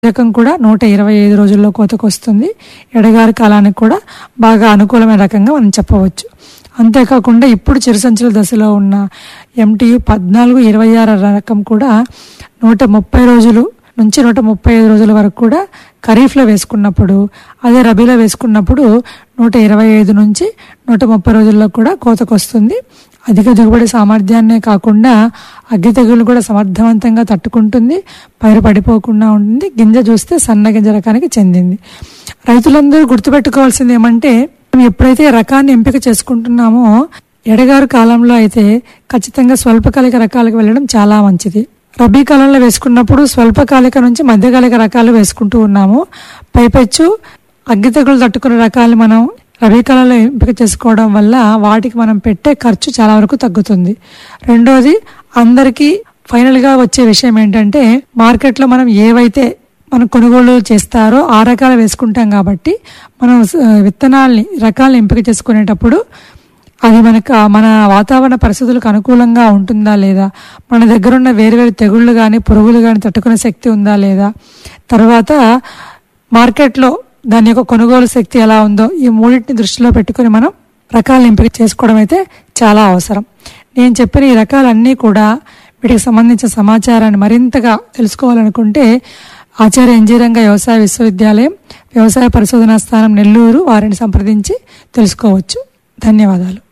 రకం కూడా నూట ఇరవై ఐదు రోజుల్లో కోతకు వస్తుంది ఎడగారి కాలానికి కూడా బాగా అనుకూలమైన రకంగా మనం చెప్పవచ్చు అంతేకాకుండా ఇప్పుడు చిరుసంచుల దశలో ఉన్న ఎంటీయు పద్నాలుగు ఇరవై ఆరు రకం కూడా నూట ముప్పై రోజులు నుంచి నూట ముప్పై ఐదు రోజుల వరకు కూడా ఖరీఫ్లో వేసుకున్నప్పుడు అదే రబీలో వేసుకున్నప్పుడు నూట ఇరవై ఐదు నుంచి నూట ముప్పై రోజుల్లో కూడా కోతకు వస్తుంది అధిక దిగుబడి సామర్థ్యాన్నే కాకుండా అగ్గి తెగులు కూడా సమర్థవంతంగా తట్టుకుంటుంది పైరు పడిపోకుండా ఉంటుంది గింజ చూస్తే సన్న గింజ రకానికి చెందింది రైతులందరూ గుర్తుపెట్టుకోవాల్సింది ఏమంటే మనం ఎప్పుడైతే రకాన్ని ఎంపిక చేసుకుంటున్నామో ఎడగారు కాలంలో అయితే ఖచ్చితంగా స్వల్పకాలిక రకాలకు వెళ్ళడం చాలా మంచిది రబీ కాలంలో వేసుకున్నప్పుడు స్వల్పకాలిక నుంచి మధ్యకాలిక రకాలు వేసుకుంటూ ఉన్నాము పైపెచ్చు అగ్గి తెగులు తట్టుకునే రకాలు మనం రబీ కాలంలో ఎంపిక చేసుకోవడం వల్ల వాటికి మనం పెట్టే ఖర్చు చాలా వరకు తగ్గుతుంది రెండోది అందరికీ ఫైనల్గా వచ్చే విషయం ఏంటంటే మార్కెట్లో మనం ఏవైతే మనం కొనుగోలు చేస్తారో ఆ రకాలు వేసుకుంటాం కాబట్టి మనం స- విత్తనాల్ని రకాలను ఎంపిక చేసుకునేటప్పుడు అది మనకు ఆ మన వాతావరణ పరిస్థితులకు అనుకూలంగా ఉంటుందా లేదా మన దగ్గర ఉన్న వేరు వేరు తెగుళ్ళు కానీ పురుగులు కానీ తట్టుకునే శక్తి ఉందా లేదా తర్వాత మార్కెట్లో దాని యొక్క కొనుగోలు శక్తి ఎలా ఉందో ఈ మూడింటిని దృష్టిలో పెట్టుకొని మనం రకాలను ఎంపిక చేసుకోవడం అయితే చాలా అవసరం నేను చెప్పిన ఈ రకాలన్నీ కూడా వీటికి సంబంధించిన సమాచారాన్ని మరింతగా తెలుసుకోవాలనుకుంటే ఆచార్య ఎన్జీరంగ వ్యవసాయ విశ్వవిద్యాలయం వ్యవసాయ పరిశోధనా స్థానం నెల్లూరు వారిని సంప్రదించి తెలుసుకోవచ్చు ధన్యవాదాలు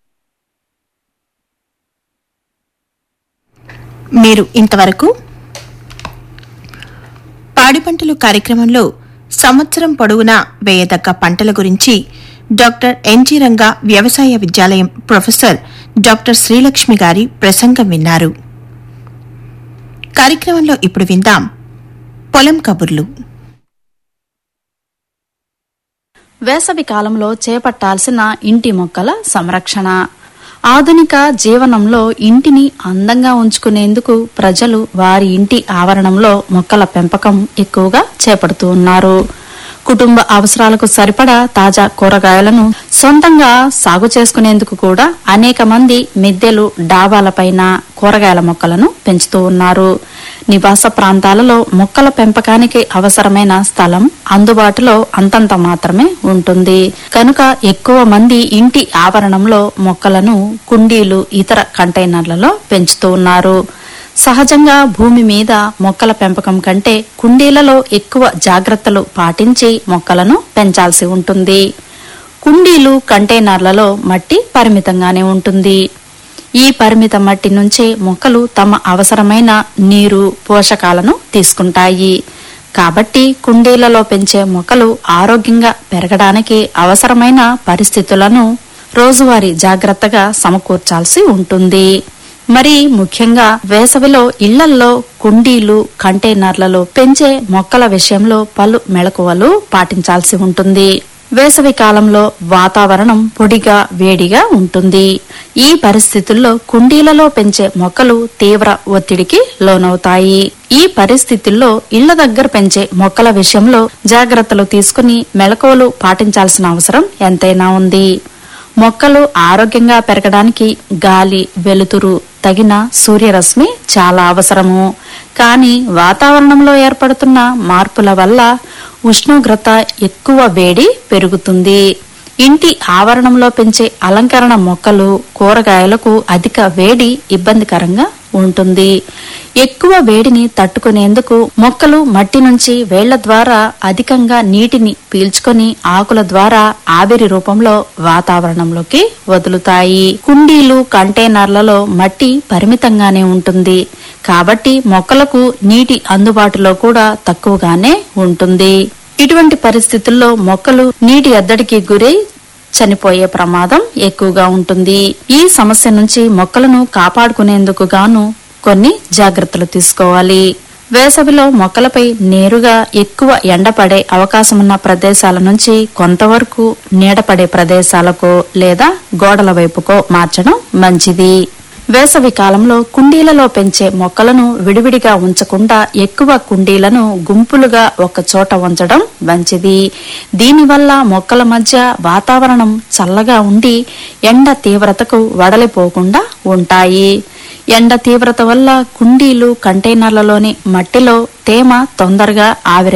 మీరు ఇంతవరకు పాడి పంటలు కార్యక్రమంలో సంవత్సరం పొడవునా వేయదగ్గ పంటల గురించి డాక్టర్ ఎన్జీ రంగా వ్యవసాయ విద్యాలయం ప్రొఫెసర్ డాక్టర్ శ్రీలక్ష్మి గారి ప్రసంగం విన్నారు కార్యక్రమంలో ఇప్పుడు విందాం పొలం కబుర్లు వేసవి కాలంలో చేపట్టాల్సిన ఇంటి మొక్కల సంరక్షణ ఆధునిక జీవనంలో ఇంటిని అందంగా ఉంచుకునేందుకు ప్రజలు వారి ఇంటి ఆవరణంలో మొక్కల పెంపకం ఎక్కువగా చేపడుతూ ఉన్నారు కుటుంబ అవసరాలకు సరిపడా తాజా కూరగాయలను సొంతంగా సాగు చేసుకునేందుకు కూడా అనేక మంది మిద్దెలు డాబాలపైన కూరగాయల మొక్కలను పెంచుతూ ఉన్నారు నివాస ప్రాంతాలలో మొక్కల పెంపకానికి అవసరమైన స్థలం అందుబాటులో అంతంత మాత్రమే ఉంటుంది కనుక ఎక్కువ మంది ఇంటి ఆవరణంలో మొక్కలను కుండీలు ఇతర కంటైనర్లలో పెంచుతూ ఉన్నారు సహజంగా భూమి మీద మొక్కల పెంపకం కంటే కుండీలలో ఎక్కువ జాగ్రత్తలు పాటించి మొక్కలను పెంచాల్సి ఉంటుంది కుండీలు కంటైనర్లలో మట్టి పరిమితంగానే ఉంటుంది ఈ పరిమిత మట్టి నుంచే మొక్కలు తమ అవసరమైన నీరు పోషకాలను తీసుకుంటాయి కాబట్టి కుండీలలో పెంచే మొక్కలు ఆరోగ్యంగా పెరగడానికి అవసరమైన పరిస్థితులను రోజువారీ జాగ్రత్తగా సమకూర్చాల్సి ఉంటుంది మరి ముఖ్యంగా వేసవిలో ఇళ్లల్లో కుండీలు కంటైనర్లలో పెంచే మొక్కల విషయంలో పలు మెళకువలు పాటించాల్సి ఉంటుంది వేసవి కాలంలో వాతావరణం పొడిగా వేడిగా ఉంటుంది ఈ పరిస్థితుల్లో కుండీలలో పెంచే మొక్కలు తీవ్ర ఒత్తిడికి లోనవుతాయి ఈ పరిస్థితుల్లో ఇళ్ల దగ్గర పెంచే మొక్కల విషయంలో జాగ్రత్తలు తీసుకుని మెళకువలు పాటించాల్సిన అవసరం ఎంతైనా ఉంది మొక్కలు ఆరోగ్యంగా పెరగడానికి గాలి వెలుతురు తగిన సూర్యరశ్మి చాలా అవసరము కానీ వాతావరణంలో ఏర్పడుతున్న మార్పుల వల్ల ఉష్ణోగ్రత ఎక్కువ వేడి పెరుగుతుంది ఇంటి ఆవరణంలో పెంచే అలంకరణ మొక్కలు కూరగాయలకు అధిక వేడి ఇబ్బందికరంగా ఉంటుంది ఎక్కువ వేడిని తట్టుకునేందుకు మొక్కలు మట్టి నుంచి వేళ్ల ద్వారా అధికంగా నీటిని పీల్చుకొని ఆకుల ద్వారా ఆవిరి రూపంలో వాతావరణంలోకి వదులుతాయి కుండీలు కంటైనర్లలో మట్టి పరిమితంగానే ఉంటుంది కాబట్టి మొక్కలకు నీటి అందుబాటులో కూడా తక్కువగానే ఉంటుంది ఇటువంటి పరిస్థితుల్లో మొక్కలు నీటి ఎద్దడికి గురై చనిపోయే ప్రమాదం ఎక్కువగా ఉంటుంది ఈ సమస్య నుంచి మొక్కలను కాపాడుకునేందుకు గాను కొన్ని జాగ్రత్తలు తీసుకోవాలి వేసవిలో మొక్కలపై నేరుగా ఎక్కువ ఎండపడే అవకాశమున్న ప్రదేశాల నుంచి కొంతవరకు నీడపడే ప్రదేశాలకు లేదా గోడల వైపుకో మార్చడం మంచిది వేసవి కాలంలో కుండీలలో పెంచే మొక్కలను విడివిడిగా ఉంచకుండా ఎక్కువ కుండీలను గుంపులుగా ఒక చోట ఉంచడం మంచిది దీనివల్ల మొక్కల మధ్య వాతావరణం చల్లగా ఉండి ఎండ తీవ్రతకు వడలిపోకుండా ఉంటాయి ఎండ తీవ్రత వల్ల కుండీలు కంటైనర్లలోని మట్టిలో తేమ తొందరగా ఆవిరి